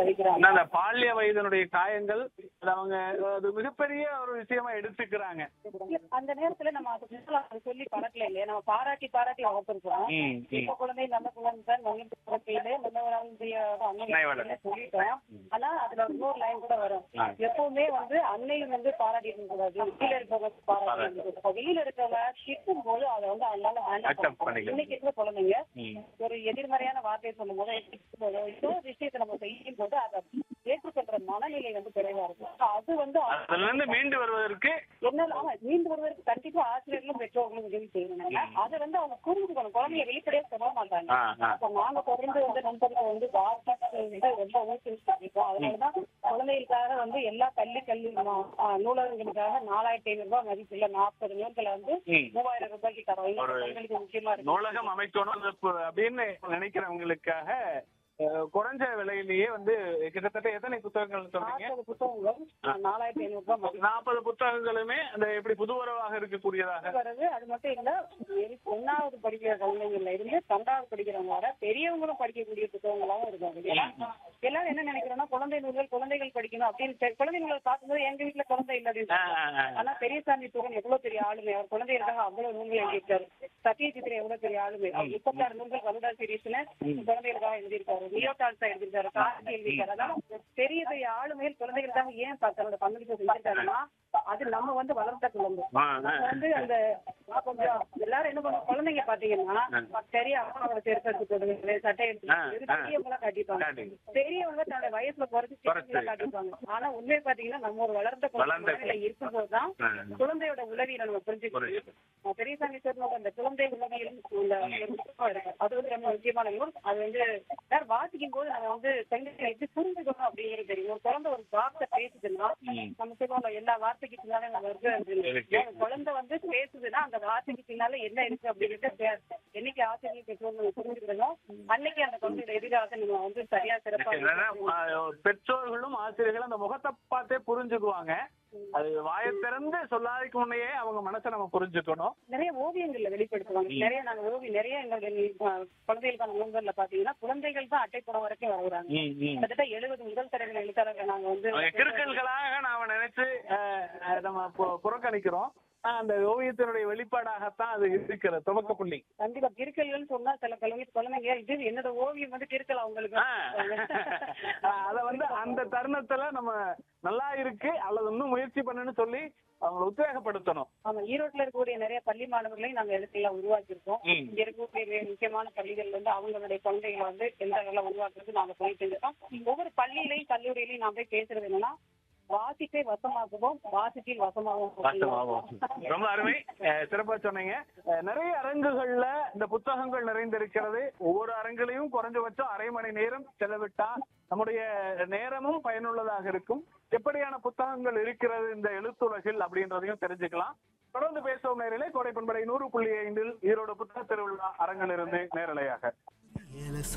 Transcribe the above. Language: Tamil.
படிக்கிறாங்க அந்த பால்ய வயதினுடைய காயங்கள் அது அவங்க அது மிகப்பெரிய ஒரு விஷயமா எடுத்துக்கிறாங்க அந்த நேரத்துல நம்ம அது முதல்ல அதை சொல்லி பழக்கல இல்லையா நம்ம பாராட்டி பாராட்டி வளர்த்துருக்கோம் ம், ம். இப்ப குழந்தை நல்ல குழந்தை நல்ல பிறக்கையிலே நல்லவராக அன்னை வளர். சொல்லிட்டோம் ஆனா அதுல இன்னொரு லைன் கூட வரும் ஆ. எப்பவுமே வந்து அன்னை வந்து பாராட்டிட்டு இருக்கக்கூடாது வெளியில இருக்கவங்க பாராட்டி இருக்கக்கூடாது. வெளியில இருக்கவங்க திட்டும் போது அதை வந்து அதனால Accept வேண்டாம் பண்ணிக்கலாம். இன்னைக்கு இருக்கிற குழந்தைங்க ம். ஒரு ஒரு எதிர்மறையான வார்த்தையை சொல்லும் போது ஏதோ ஒரு விஷயத்தை நம்ம செய்யும் போது அதை ஏற்றுக்கொள்ற மனநிலை வந்து குறைவா இருக்கும் அது வந்து அதுல இருந்து மீண்டு வருவதற்கு என்ன ஆமா மீண்டு வருவதற்கு கண்டிப்பா ஆசிரியர்களும் பெற்றோர்களும் உதவி செய்யணும் அதை வந்து அவங்க புரிஞ்சுக்கணும் குழந்தைய வெளிப்படையா சொல்ல மாட்டாங்க ஆ, ஆ. அப்ப நாங்க தொடர்ந்து வந்து நண்பர்களை வந்து வாசிப்பு வந்து ரொம்ப ஊக்குவிச்சிருக்கோம் அதனாலதான் குழந்தைகளுக்காக வந்து எல்லா பள்ளி கல்வி மா- ஆ, நூலகங்களுக்காக நாலாயிரத்தி ஐநூறு ரூபாய் மதிப்புள்ள நாற்பது நூல்களை வந்து ம். மூவாயிரம் ரூபாய்க்கு தரோம் இது ஒரு எங்களுக்கு முக்கியமா இருக்கு நூலகம் அமைக்கணும் அது பு- அப்படின்னு நினைக்கிறவங்களுக்காக அஹ், குறைஞ்ச விலையிலேயே வந்து கிட்டத்தட்ட எத்தனை புத்தகங்கள் சொன்னீங்க நாற்பது புத்தகங்கள் நாலாயிரத்தி ஐநூறு ரூபாய் மதிப்பு நாற்பது புத்தகங்களுமே அந்த எப்படி புதுவரவாக இருக்கக்கூடியதாக வருது அது மட்டும் இல்ல எல்- ஒண்ணாவது படிக்கிற குழந்தைங்கள்ல இருந்து பன்னெண்டாவது படிக்கிறவங்க வர பெரியவங்களும் படிக்கக்கூடிய புத்தகங்களாவும் இருக்காங்க ஏன்னா, எல்லாரும் என்ன நினைக்கிறோம்னா குழந்தை நூல்கள் குழந்தைகள் படிக்கணும் அப்படின்னு தெ- குழந்தை நூல்கள் பார்க்கும்போது எங்க வீட்டுல குழந்தை இல்ல அப்படின்னு ஆ, ஆ, ஆ. ஆனா பெரியசாமி தூரன் எவ்வளவு பெரிய ஆளுமை அவர் குழந்தைகளுக்காக அவ்வளவு நூல்கள் எழுதியிருக்காரு சத்யஜித்ரே எவ்வளவு பெரிய ஆளுமை அவர் முப்பத்தாறு நூல்கள் கருடா சீரீஸ்னு குழந்தைகளுக்காக எழுதியிருக்காரு லியோ டால்ஸா எழுதியிருக்காரு கார்த்தி எழுதியிருக்காரு அதான் பெரிய பெரிய ஆளுமைகள் குழந்தைகளுக்காக ஏன் பா- தன்னோட பங்களிப்பு செஞ்சிருக்காருன்னா அது நம்ம வந்து வளர்த்த குழந்தை ஆ, ஆ. நம்ம வந்து அந்த நான் கொஞ்சம் எல்லாரும் என்ன பண்ணுவோம் குழந்தைங்க பாத்தீங்கன்னா பெரிய அம்மாவோட செருப்பு எடுத்து போடுறது சட்டை எடுத்து ஆ, போடுறது, ஆ. பெரியவங்களா காட்டிப்பாங்க காட்டுங்க. பெரியவங்க தன்னோட வயசுல குறைச்சு குறைச்சு. சின்னவங்களா காட்டிப்பாங்க ஆனா உண்மையை பாத்தீங்கன்னா நம்ம ஒரு வளர்ந்த வளர்ந்த குழந்தை இருக்கும்போது தான் ஆ. குழந்தையோட உளவியலை நம்ம புரிஞ்சுக்கணும் புரியுது. பெரியசாமி சொன்ன அந்த குழந்தை உளவியல் இந்த ஒரு புத்தகம் இருக்கு அது வந்து ரொம்ப முக்கியமான நூல் அது வந்து எல்லாரும் வாசிக்கும் போது நம்ம வந்து குழந்தைகளை எப்படி புரிஞ்சுக்கணும் அப்படிங்கிறது தெரியும் ஒரு குழந்தை ஒரு வார்த்தை பேசுதுன்னா ம். நம்ம சொல்லுவோம் எல்லா வார்த்தைக்கு பின்னாலே நம்ம இருக்கு அப்படின்னு. இருக்கு. ஒரு குழந்தை வந்து பேசுதுன்னா அந்த வார்த்தைக்கு பின்னால என்ன இருக்கு அப்படிங்கிறத பே- என்னைக்கு ஆசிரியர் பெற்றோர் நம்ம புரிஞ்சுக்கிறோம் அன்னைக்கு அந்த குழந்தையோட எதிர்காலத்தை நம்ம வந்து சரியா சிறப்பா என்னன்னா, ஆஹ், பெற்றோர்களும் ஆசிரியர்களும் அந்த முகத்தை பார்த்தே புரிஞ்சுக்குவாங்க அது வாயை திறந்து சொல்லாததுக்கு முன்னையே அவங்க மனசை நம்ம புரிஞ்சுக்கணும் நிறைய ஓவியங்கள்ல வெளிப்படுத்துவாங்க நிறைய நாங்க ஓவியம் நிறைய எங்களுடைய அஹ், குழந்தைகளுக்கான நூல்கள்ல பாத்தீங்கன்னா குழந்தைகள் தான் அட்டைப்படம் வரைக்கும் வருகிறாங்க கிட்டத்தட்ட எழுபது முதல் தரங்கள் எழுத்தாளர்கள் நாங்க வந்து அவங்க கிறுக்கல்களாக நாம நினைச்சு ஆஹ், ஆஹ், நம்ம பு- புறக்கணிக்கிறோம் ஆனா, அந்த ஓவியத்தினுடைய வெளிப்பாடாகத்தான் அது இருக்கிற துவக்க புள்ளி கண்டிப்பா கிறுக்கல்கள் சொன்னா சில குழந்தை குழந்தைங்க இது என்னோட ஓவியம் வந்து கிறுக்கல் அவங்களுக்கு ஆஹ், அத வந்து அந்த தருணத்துல நம்ம நல்லா இருக்கு அல்லது இன்னும் முயற்சி பண்ணுன்னு சொல்லி அவங்களை உத்வேகப்படுத்தணும் ஆமா ஈரோட்ல இருக்கக்கூடிய நிறைய பள்ளி மாணவர்களையும் நாங்க இடத்துல உருவாக்கி இருக்கோம் ம். இங்க இருக்கக்கூடிய மிக முக்கியமான பள்ளிகள் வந்து அவங்களுடைய குழந்தைகளை வந்து எந்த அளவுல உருவாக்குறது நாங்க போயிட்டு இருக்கோம் ஒவ்வொரு பள்ளியிலையும் கல்லூரியிலையும் நான் போய் பேசுறது என்னன்னா வாசிப்பை வசமாக்குவோம் வாசிப்பில் வசமாகவும் வாஸ்தவமாகும். ரொம்ப அருமை அஹ் சிறப்பா சொன்னீங்க அஹ் நிறைய அரங்குகள்ல இந்த புத்தகங்கள் நிறைந்திருக்கிறது ஒவ்வொரு அரங்குலையும் குறைஞ்சபட்சம் அரை மணி நேரம் செலவிட்டா நம்முடைய நேரமும் பயனுள்ளதாக இருக்கும் எப்படியான புத்தகங்கள் இருக்கிறது இந்த எழுத்துலகில் அப்படின்றதையும் தெரிஞ்சுக்கலாம் தொடர்ந்து பேசுவோம் நேரிலே கோடை பண்படை நூறு புள்ளி ஐந்தில் ஈரோடு புத்தக திருவிழா அரங்கிலிருந்து நேரலையாக